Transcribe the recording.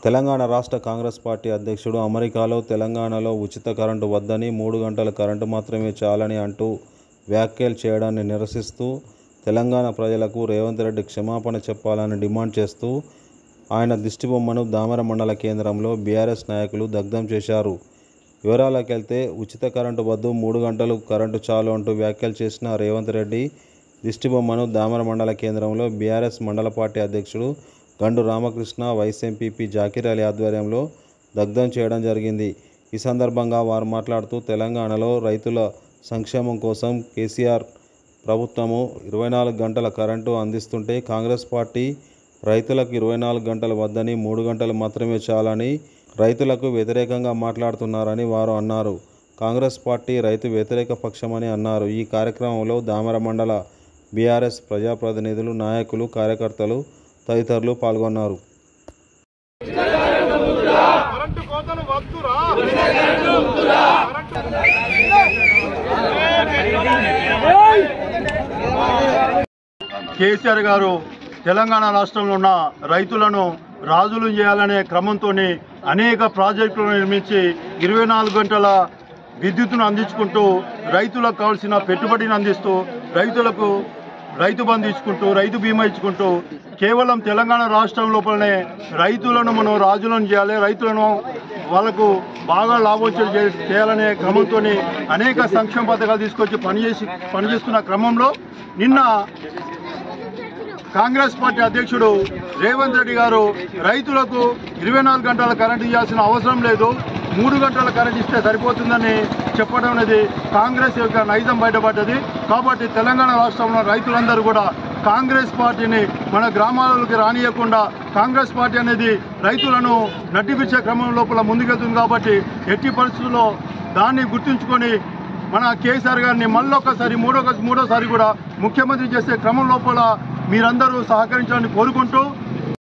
తెలంగాణ రాష్ట్ర కాంగ్రెస్ పార్టీ అధ్యక్షుడు అమెరికాలో తెలంగాణలో ఉచిత కరెంటు వద్దని మూడు గంటల కరెంటు మాత్రమే చాలని అంటూ వ్యాఖ్యలు చేయడాన్ని నిరసిస్తూ తెలంగాణ ప్రజలకు రేవంత్ రెడ్డి క్షమాపణ చెప్పాలని డిమాండ్ చేస్తూ ఆయన దిష్టిబొమ్మను దామర మండల కేంద్రంలో బీఆర్ఎస్ నాయకులు దగ్ధం చేశారు వివరాలకు వెళ్తే ఉచిత కరెంటు వద్దు మూడు గంటలు కరెంటు చాలు అంటూ వ్యాఖ్యలు చేసిన రేవంత్ రెడ్డి దిష్టిబొమ్మను దామర మండల కేంద్రంలో బీఆర్ఎస్ మండల పార్టీ అధ్యక్షుడు గండు రామకృష్ణ వైస్ ఎంపీపీ జాకీర్ అలీ ఆధ్వర్యంలో దగ్ధం చేయడం జరిగింది ఈ సందర్భంగా వారు మాట్లాడుతూ తెలంగాణలో రైతుల సంక్షేమం కోసం కేసీఆర్ ప్రభుత్వము ఇరవై నాలుగు గంటల కరెంటు అందిస్తుంటే కాంగ్రెస్ పార్టీ రైతులకు ఇరవై నాలుగు గంటలు వద్దని మూడు గంటలు మాత్రమే చాలని రైతులకు వ్యతిరేకంగా మాట్లాడుతున్నారని వారు అన్నారు కాంగ్రెస్ పార్టీ రైతు వ్యతిరేక పక్షమని అన్నారు ఈ కార్యక్రమంలో దామర మండల బీఆర్ఎస్ ప్రజాప్రతినిధులు నాయకులు కార్యకర్తలు తదితరులు పాల్గొన్నారు కరెంటు కోతలు వద్దురా కేసీఆర్ గారు తెలంగాణ రాష్ట్రంలో ఉన్న రైతులను రాజులు చేయాలనే క్రమంతో అనేక ప్రాజెక్టులను నిర్మించి ఇరవై నాలుగు గంటల విద్యుత్తును అందించుకుంటూ రైతులకు కావాల్సిన పెట్టుబడిని అందిస్తూ రైతులకు రైతు బంధు ఇచ్చుకుంటూ రైతు బీమా ఇచ్చుకుంటూ కేవలం తెలంగాణ రాష్ట్రం లోపలనే రైతులను మనం రాజులను చేయాలి రైతులను వాళ్ళకు బాగా లాభోచలు చే- చేయాలనే క్రమంతో అనేక సంక్షేమ పథకాలు తీసుకొచ్చి పనిచేసి పనిచేస్తున్న క్రమంలో నిన్న కాంగ్రెస్ పార్టీ అధ్యక్షుడు రేవంత్ రెడ్డి గారు రైతులకు ఇరవై నాలుగు గంటల కరెంట్ ఇవ్వాల్సిన అవసరం లేదు మూడు గంటల కరెంట్ ఇస్తే సరిపోతుందని చెప్పడం అనేది కాంగ్రెస్ యొక్క నైజం బయటపడ్డది కాబట్టి తెలంగాణ రాష్ట్రంలో రైతులందరూ కూడా కాంగ్రెస్ పార్టీని మన గ్రామాలకి రానియకుండా కాంగ్రెస్ పార్టీ అనేది రైతులను నడ్డిపించే క్రమం లోపల ముందుకెళ్తుంది కాబట్టి ఎట్టి పరిస్థితుల్లో దాన్ని గుర్తుంచుకొని మన కేసీఆర్ గారిని మళ్ళొక్కసారి మూడో మూడోసారి కూడా ముఖ్యమంత్రి చేసే క్రమం లోపల మీరందరూ సహకరించాలని కోరుకుంటూ